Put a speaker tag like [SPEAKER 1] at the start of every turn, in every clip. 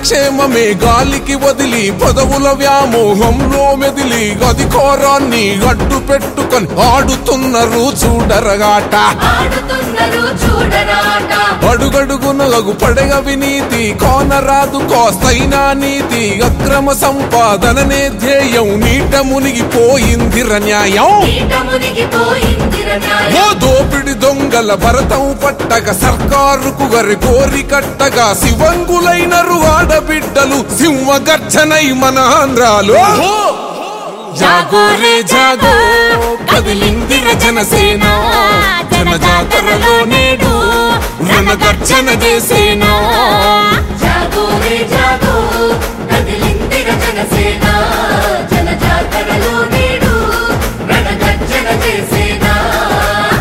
[SPEAKER 1] సంక్షేమమే గాలికి వదిలి పదవుల వ్యామోహంలో మెదిలి అధికారాన్ని అడ్డు పెట్టుకొని ఆడుతున్నారు చూడరగాట
[SPEAKER 2] ఆడుతున్నారు చూడరాట
[SPEAKER 1] అడుగడుగున లగు పడగ వినీతి కోనరాదు కోస్తైనా నీతి అక్రమ సంపాదననే ధ్యేయం నీట మునిగిపోయిందిర న్యాయం
[SPEAKER 2] ఈట మునిగిపోయిందిర
[SPEAKER 1] ఓ
[SPEAKER 2] న్యాయం
[SPEAKER 1] దోపిడి దొంగల భరతం పట్టగా సర్కారుకు గరి కోరి కట్టగా శివంగులైనరు ఆడబిడ్డలు సింహ గర్జనై మన ఆంధ్రాలో జాగో రే జాగో కదిలిందిర జనసేన జన జాతరలో నేడు రణ గర్జన చేసేనా
[SPEAKER 2] జాగో రే జాగో కదిలిందిర జనసేన జన జాతరలో నేడు రణగర్జన చేసేనా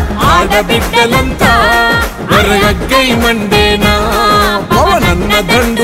[SPEAKER 1] ఆడబిడ్డలంతా వరగగ్గై మండేనా పవనన్న దండు